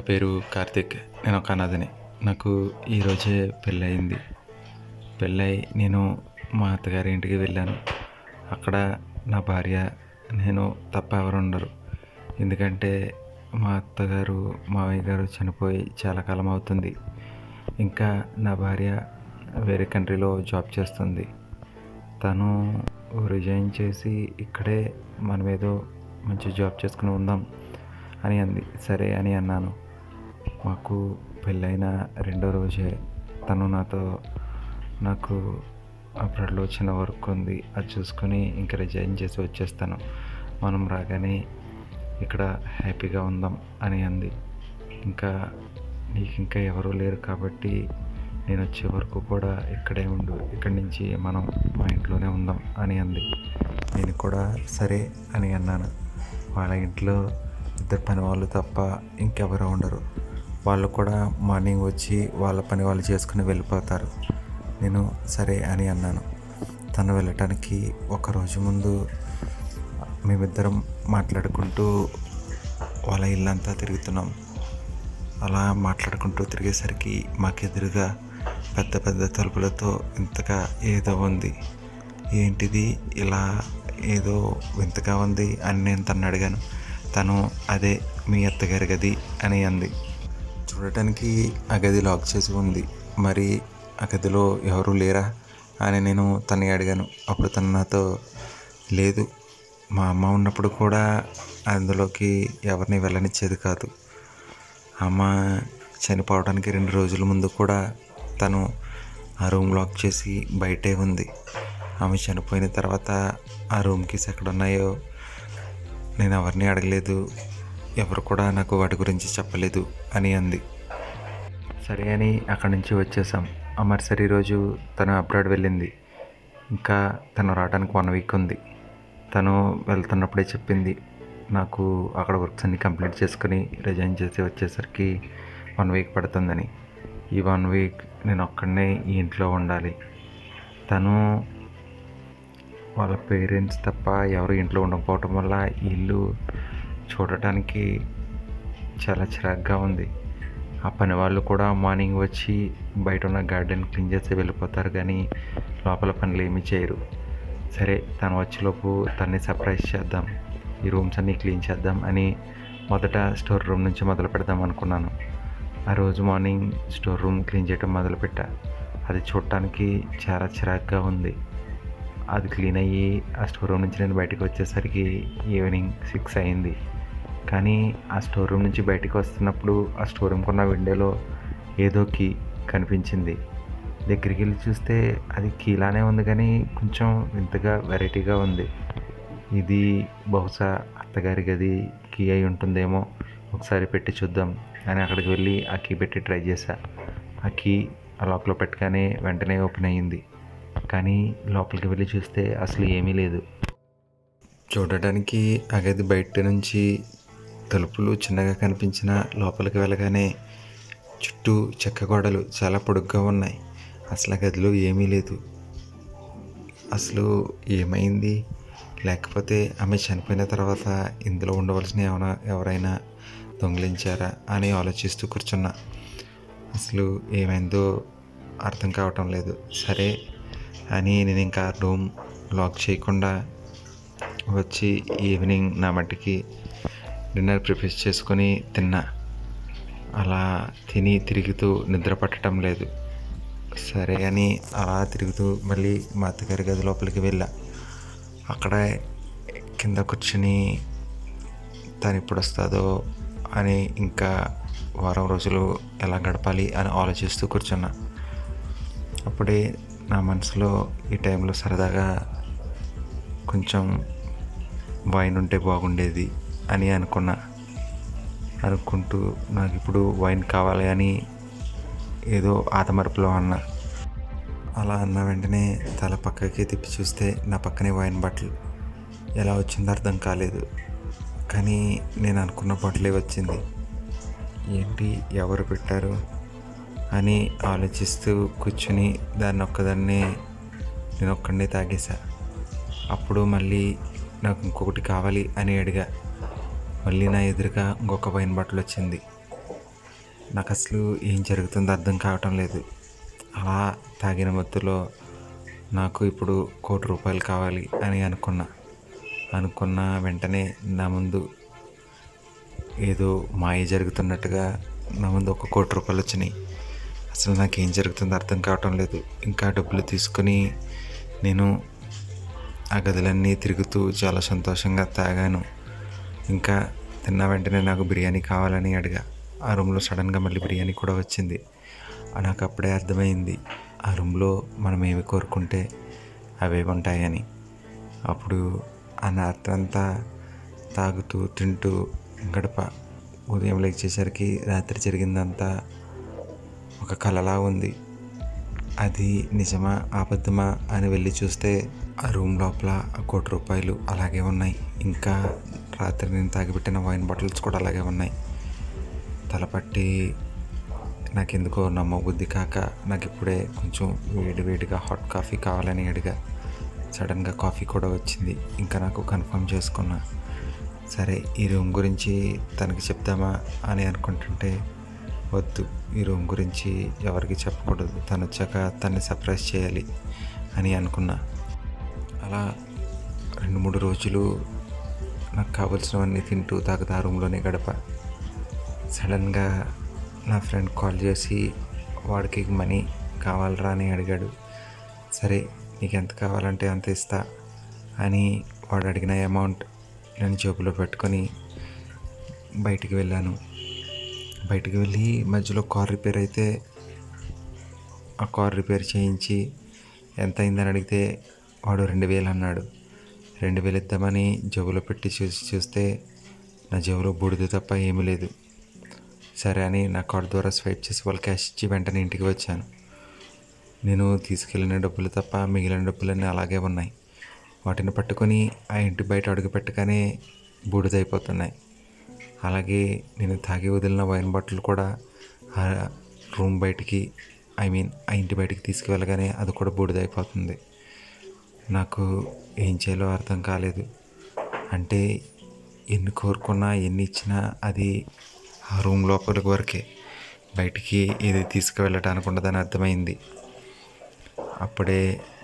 పేరు కార్తిక్ నేను ఒక అనాథని నాకు ఈరోజే పెళ్ళయింది పెళ్ళై నేను మా అత్తగారి ఇంటికి వెళ్ళాను అక్కడ నా భార్య నేను తప్ప ఎవరు ఉండరు ఎందుకంటే మా అత్తగారు మావయ్య గారు చనిపోయి చాలా కాలం అవుతుంది ఇంకా నా భార్య వేరే కంట్రీలో జాబ్ చేస్తుంది తను రిజైన్ చేసి ఇక్కడే మనం ఏదో మంచి జాబ్ చేసుకుని ఉందాం అని అంది సరే అని అన్నాను మాకు పెళ్ళైన రెండో రోజే తను నాతో నాకు అబ్రాడ్లో చిన్న వర్క్ ఉంది అది చూసుకొని ఇంకా రిజైన్ చేసి వచ్చేస్తాను మనం రాగానే ఇక్కడ హ్యాపీగా ఉందాం అని అంది ఇంకా నీకు ఇంకా ఎవరూ లేరు కాబట్టి నేను వచ్చే వరకు కూడా ఇక్కడే ఉండు ఇక్కడి నుంచి మనం మా ఇంట్లోనే ఉందాం అని అంది నేను కూడా సరే అని అన్నాను వాళ్ళ ఇంట్లో ఇద్దరు పని వాళ్ళు తప్ప ఇంకెవరు ఉండరు వాళ్ళు కూడా మార్నింగ్ వచ్చి వాళ్ళ పని వాళ్ళు చేసుకుని వెళ్ళిపోతారు నేను సరే అని అన్నాను తను వెళ్ళటానికి ఒక రోజు ముందు మేమిద్దరం మాట్లాడుకుంటూ వాళ్ళ ఇల్లంతా తిరుగుతున్నాం అలా మాట్లాడుకుంటూ తిరిగేసరికి మాకెదురుగా పెద్ద పెద్ద తలుపులతో ఇంతగా ఏదో ఉంది ఏంటిది ఇలా ఏదో వింతగా ఉంది అని నేను తను అడిగాను తను అదే మీ అత్తగారి గది అని అంది చూడటానికి ఆ గది లాక్ చేసి ఉంది మరి ఆ గదిలో ఎవరు లేరా అని నేను తన్ని అడిగాను అప్పుడు తను నాతో లేదు మా అమ్మ ఉన్నప్పుడు కూడా అందులోకి ఎవరిని వెళ్ళనిచ్చేది కాదు అమ్మ చనిపోవడానికి రెండు రోజుల ముందు కూడా తను ఆ రూమ్ లాక్ చేసి బయటే ఉంది ఆమె చనిపోయిన తర్వాత ఆ రూమ్ కీస్ ఎక్కడ ఉన్నాయో నేను ఎవరిని అడగలేదు ఎవరు కూడా నాకు వాటి గురించి చెప్పలేదు అని అంది సరే అని అక్కడి నుంచి వచ్చేసాం ఆ మరుసటి రోజు తను అబ్రాడ్ వెళ్ళింది ఇంకా తను రావడానికి వన్ వీక్ ఉంది తను వెళ్తున్నప్పుడే చెప్పింది నాకు అక్కడ వర్క్స్ అన్ని కంప్లీట్ చేసుకుని రిజైన్ చేసి వచ్చేసరికి వన్ వీక్ పడుతుందని ఈ వన్ వీక్ నేను ఒక్కడనే ఈ ఇంట్లో ఉండాలి తను వాళ్ళ పేరెంట్స్ తప్ప ఎవరు ఇంట్లో ఉండకపోవటం వల్ల ఈ ఇల్లు చూడటానికి చాలా చిరాగ్గా ఉంది ఆ పని వాళ్ళు కూడా మార్నింగ్ వచ్చి బయట ఉన్న గార్డెన్ క్లీన్ చేసి వెళ్ళిపోతారు కానీ లోపల పనులు ఏమీ చేయరు సరే తను వచ్చేలోపు తన్ని సర్ప్రైజ్ చేద్దాం ఈ రూమ్స్ అన్నీ క్లీన్ చేద్దాం అని మొదట స్టోర్ రూమ్ నుంచి మొదలు పెడదాం అనుకున్నాను ఆ రోజు మార్నింగ్ స్టోర్ రూమ్ క్లీన్ చేయడం మొదలుపెట్టా అది చూడటానికి చాలా చిరాగ్గా ఉంది అది క్లీన్ అయ్యి ఆ స్టోర్ రూమ్ నుంచి నేను బయటకు వచ్చేసరికి ఈవినింగ్ సిక్స్ అయింది కానీ ఆ స్టోర్ రూమ్ నుంచి బయటకు వస్తున్నప్పుడు ఆ స్టోర్ రూమ్కి ఉన్న విండోలో ఏదో కీ కనిపించింది దగ్గరికి వెళ్ళి చూస్తే అది కీలానే ఉంది కానీ కొంచెం వింతగా వెరైటీగా ఉంది ఇది బహుశా అత్తగారి గది కీ అయి ఉంటుందేమో ఒకసారి పెట్టి చూద్దాం అని అక్కడికి వెళ్ళి ఆ కీ పెట్టి ట్రై చేశా ఆ కీ ఆ లోపల పెట్టగానే వెంటనే ఓపెన్ అయ్యింది కానీ లోపలికి వెళ్ళి చూస్తే అసలు ఏమీ లేదు చూడటానికి ఆ గది బయట నుంచి తలుపులు చిన్నగా కనిపించిన లోపలికి వెళ్ళగానే చుట్టూ చెక్క గోడలు చాలా పొడుగ్గా ఉన్నాయి అసలు ఆ గదిలో ఏమీ లేదు అసలు ఏమైంది లేకపోతే ఆమె చనిపోయిన తర్వాత ఇందులో ఉండవలసిన ఏమైనా ఎవరైనా దొంగిలించారా అని ఆలోచిస్తూ కూర్చున్నా అసలు ఏమైందో అర్థం కావటం లేదు సరే అని నేను ఇంకా రూమ్ లాక్ చేయకుండా వచ్చి ఈవినింగ్ నా మట్టికి డిన్నర్ ప్రిపేర్ చేసుకొని తిన్నా అలా తిని తిరుగుతూ నిద్ర పట్టడం లేదు సరే అని అలా తిరుగుతూ మళ్ళీ మా అత్తగారి గది లోపలికి వెళ్ళా అక్కడ కింద కూర్చుని తను ఎప్పుడు వస్తుందో అని ఇంకా వారం రోజులు ఎలా గడపాలి అని ఆలోచిస్తూ కూర్చున్నా అప్పుడే నా మనసులో ఈ టైంలో సరదాగా కొంచెం వైన్ ఉంటే బాగుండేది అని అనుకున్నా అనుకుంటూ నాకు ఇప్పుడు వైన్ కావాలి అని ఏదో ఆతమరుపులో అన్నా అలా అన్న వెంటనే తల పక్కకి తిప్పి చూస్తే నా పక్కనే వైన్ బాటిల్ ఎలా వచ్చిందో అర్థం కాలేదు కానీ నేను అనుకున్న బాటిలే వచ్చింది ఏంటి ఎవరు పెట్టారు అని ఆలోచిస్తూ కూర్చుని దాన్ని ఒక్కదాన్నే నేను ఒక్కడనే తాగేశా అప్పుడు మళ్ళీ నాకు ఇంకొకటి కావాలి అని అడిగా మళ్ళీ నా ఎదురుగా ఇంకొక వైన్ బాటిల్ వచ్చింది నాకు అసలు ఏం జరుగుతుందో అర్థం కావటం లేదు అలా తాగిన మత్తులో నాకు ఇప్పుడు కోటి రూపాయలు కావాలి అని అనుకున్నా అనుకున్న వెంటనే నా ముందు ఏదో మాయ జరుగుతున్నట్టుగా నా ముందు ఒక కోటి రూపాయలు వచ్చినాయి అసలు నాకేం జరుగుతుందో అర్థం కావటం లేదు ఇంకా డబ్బులు తీసుకుని నేను ఆ గదులన్నీ తిరుగుతూ చాలా సంతోషంగా తాగాను ఇంకా తిన్న వెంటనే నాకు బిర్యానీ కావాలని అడిగా ఆ రూమ్లో సడన్గా మళ్ళీ బిర్యానీ కూడా వచ్చింది ఆ నాకు అప్పుడే అర్థమైంది ఆ రూమ్లో మనం ఏమి కోరుకుంటే అవే ఉంటాయని అప్పుడు ఆ రాత్రంతా తాగుతూ తింటూ గడప ఉదయం లేచేసరికి రాత్రి జరిగిందంతా ఒక కలలా ఉంది అది నిజమా అబద్ధమా అని వెళ్ళి చూస్తే ఆ రూమ్ లోపల ఆ కోటి రూపాయలు అలాగే ఉన్నాయి ఇంకా రాత్రి నేను తాగిపెట్టిన వైన్ బాటిల్స్ కూడా అలాగే ఉన్నాయి తలపట్టి నాకెందుకో నమ్మబుద్ధి కాక నాకు ఇప్పుడే కొంచెం వేడి వేడిగా హాట్ కాఫీ కావాలని అడిగా సడన్గా కాఫీ కూడా వచ్చింది ఇంకా నాకు కన్ఫర్మ్ చేసుకున్నా సరే ఈ రూమ్ గురించి తనకి చెప్దామా అని అనుకుంటుంటే వద్దు ఈ రూమ్ గురించి ఎవరికి చెప్పకూడదు తను వచ్చాక తన్ని సర్ప్రైజ్ చేయాలి అని అనుకున్నా అలా రెండు మూడు రోజులు నాకు కావలసినవన్నీ తింటూ తాగుతా ఆ రూమ్లోనే గడప సడన్గా నా ఫ్రెండ్ కాల్ చేసి వాడికి మనీ కావాలరా అని అడిగాడు సరే నీకు ఎంత కావాలంటే అంత ఇస్తా అని వాడు అడిగిన అమౌంట్ నేను జేబులో పెట్టుకొని బయటికి వెళ్ళాను బయటికి వెళ్ళి మధ్యలో కార్ రిపేర్ అయితే ఆ కార్ రిపేర్ చేయించి ఎంత అయిందని అడిగితే వాడు రెండు వేలు అన్నాడు రెండు వేలు ఇద్దామని జేబులో పెట్టి చూసి చూస్తే నా జేబులో బూడిద తప్ప ఏమీ లేదు సరే అని నా కార్డు ద్వారా స్వైప్ చేసి వాళ్ళు క్యాష్ ఇచ్చి వెంటనే ఇంటికి వచ్చాను నేను తీసుకెళ్ళిన డబ్బులు తప్ప మిగిలిన డబ్బులన్నీ అలాగే ఉన్నాయి వాటిని పట్టుకొని ఆ ఇంటి బయట అడుగు పెట్టగానే బూడిదైపోతున్నాయి అలాగే నేను తాగి వదిలిన వైన్ బాటిల్ కూడా ఆ రూమ్ బయటికి ఐ మీన్ ఆ ఇంటి బయటికి తీసుకువెళ్ళగానే అది కూడా బూడిదైపోతుంది నాకు ఏం చేయాలో అర్థం కాలేదు అంటే ఎన్ని కోరుకున్నా ఎన్ని ఇచ్చినా అది ఆ రూమ్ లోపలికి వరకే బయటికి ఇది తీసుకువెళ్ళటానికి ఉండదని అర్థమైంది అప్పుడే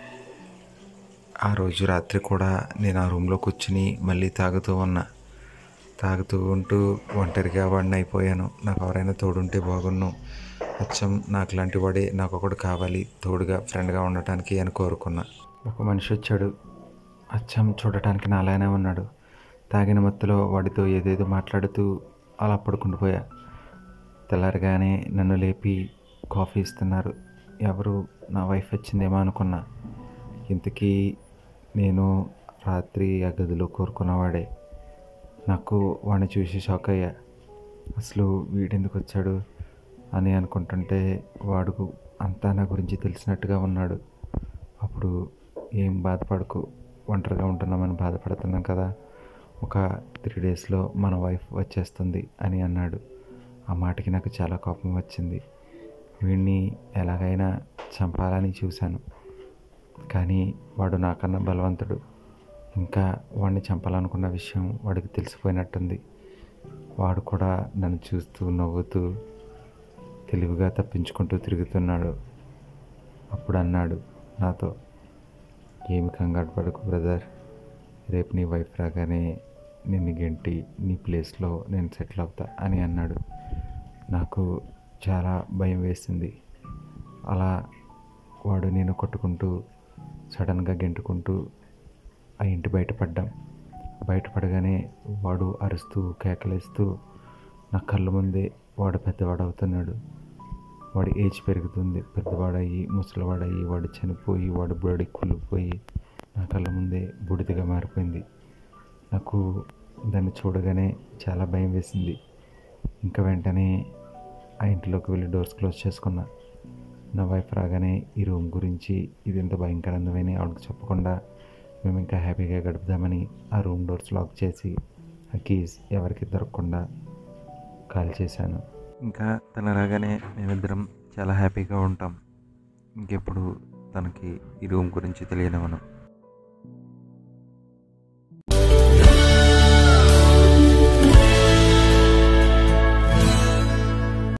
ఆ రోజు రాత్రి కూడా నేను ఆ రూమ్లో కూర్చుని మళ్ళీ తాగుతూ ఉన్నా తాగుతూ ఉంటూ ఒంటరిగా వాడిని అయిపోయాను నాకు ఎవరైనా తోడుంటే బాగున్ను అచ్చం నాకు లాంటి వాడే నాకు ఒకడు కావాలి తోడుగా ఫ్రెండ్గా ఉండటానికి అని కోరుకున్నా ఒక మనిషి వచ్చాడు అచ్చం చూడటానికి నాలానే ఉన్నాడు తాగిన మత్తులో వాడితో ఏదేదో మాట్లాడుతూ అలా పడుకుండిపోయా తెల్లారగానే నన్ను లేపి కాఫీ ఇస్తున్నారు ఎవరు నా వైఫ్ వచ్చిందేమో అనుకున్నా ఇంతకీ నేను రాత్రి ఆ గదిలో కోరుకున్నవాడే నాకు వాడిని చూసి షాక్ అయ్యా అసలు వీడెందుకు వచ్చాడు అని అనుకుంటుంటే వాడు అంతా నా గురించి తెలిసినట్టుగా ఉన్నాడు అప్పుడు ఏం బాధపడకు ఒంటరిగా ఉంటున్నామని బాధపడుతున్నాం కదా ఒక త్రీ డేస్లో మన వైఫ్ వచ్చేస్తుంది అని అన్నాడు ఆ మాటకి నాకు చాలా కోపం వచ్చింది వీడిని ఎలాగైనా చంపాలని చూశాను కానీ వాడు నాకన్నా బలవంతుడు ఇంకా వాడిని చంపాలనుకున్న విషయం వాడికి తెలిసిపోయినట్టుంది వాడు కూడా నన్ను చూస్తూ నవ్వుతూ తెలివిగా తప్పించుకుంటూ తిరుగుతున్నాడు అప్పుడు అన్నాడు నాతో ఏమి కంగారు పడకు బ్రదర్ రేపు నీ వైఫ్ రాగానే నిన్ను గెంటి నీ ప్లేస్లో నేను సెటిల్ అవుతా అని అన్నాడు నాకు చాలా భయం వేసింది అలా వాడు నేను కొట్టుకుంటూ సడన్గా గెంటుకుంటూ ఆ ఇంటి బయటపడ్డాం బయటపడగానే వాడు అరుస్తూ కేకలేస్తూ నా కళ్ళ ముందే వాడు పెద్దవాడు అవుతున్నాడు వాడి ఏజ్ పెరుగుతుంది పెద్దవాడయ్యి ముసలివాడయ్యి వాడు చనిపోయి వాడు బుడి కుళ్ళిపోయి నా కళ్ళ ముందే బూడిదగా మారిపోయింది నాకు దాన్ని చూడగానే చాలా భయం వేసింది ఇంకా వెంటనే ఆ ఇంటిలోకి వెళ్ళి డోర్స్ క్లోజ్ చేసుకున్నా నా వైఫ్ రాగానే ఈ రూమ్ గురించి ఇది ఎంత భయంకరందమైన ఆవిడకి చెప్పకుండా మేము ఇంకా హ్యాపీగా గడుపుదామని ఆ రూమ్ డోర్స్ లాక్ చేసి ఆ కీస్ ఎవరికి దొరకకుండా కాల్ చేశాను ఇంకా తన రాగానే మేమిద్దరం చాలా హ్యాపీగా ఉంటాం ఇంకెప్పుడు తనకి ఈ రూమ్ గురించి తెలియనివ్వను